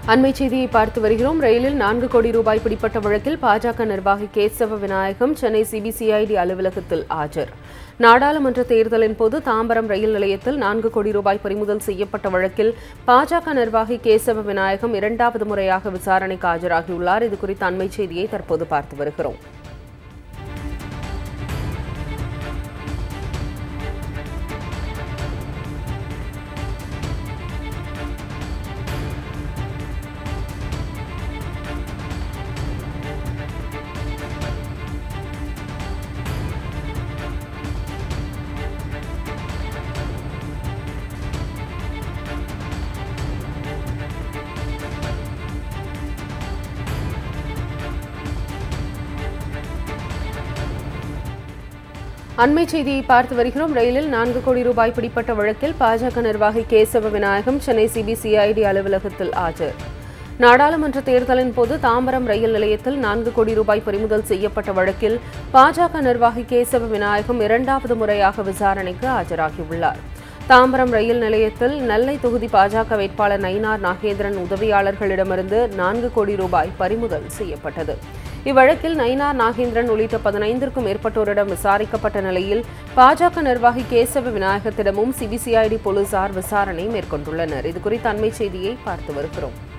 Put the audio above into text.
அண்மை செய்தியை பார்த்து வருகிறோம் ரயிலில் நான்கு கோடி ரூபாய் பிடிப்பட்ட வழக்கில் பாஜக நிர்வாகி கேசவ விநாயகம் சென்னை சிபிசிஐடி அலுவலகத்தில் ஆஜர் நாடாளுமன்ற தேர்தலின் போது தாம்பரம் ரயில் நிலையத்தில் நான்கு கோடி ரூபாய் பறிமுதல் செய்யப்பட்ட வழக்கில் பாஜக நிர்வாகி கேசவ விநாயகம் இரண்டாவது முறையாக விசாரணைக்கு ஆஜராகியுள்ளார் இதுகுறித்த அண்மை செய்தியை தற்போது பார்த்து வருகிறோம் அண்மை செய்தியை பார்த்து வருகிறோம் ரயிலில் நான்கு கோடி ரூபாய் பிடிப்பட்ட வழக்கில் பாஜக நிர்வாகி கேசவ விநாயகம் சென்னை சிபிசிஐடி அலுவலகத்தில் ஆஜர் நாடாளுமன்ற தேர்தலின் போது தாம்பரம் ரயில் நிலையத்தில் நான்கு கோடி ரூபாய் பறிமுதல் செய்யப்பட்ட வழக்கில் பாஜக நிர்வாகி கேசவ விநாயகம் இரண்டாவது முறையாக விசாரணைக்கு ஆஜராகியுள்ளார் தாம்பரம் ரயில் நிலையத்தில் நெல்லை தொகுதி பாஜக வேட்பாளர் நயினார் நாகேந்திரன் உதவியாளர்களிடமிருந்து நான்கு கோடி ரூபாய் பறிமுதல் செய்யப்பட்டது இவ்வழக்கில் நயினார் நாகேந்திரன் உள்ளிட்ட பதினைந்திற்கும் மேற்பட்டோரிடம் விசாரிக்கப்பட்ட நிலையில் பாஜக நிர்வாகி கேசவ விநாயகத்திடமும் சிபிசிஐடி போலீசார் விசாரணை மேற்கொண்டுள்ளனர் இதுகுறித்த அண்மை செய்தியை பார்த்து வருகிறோம்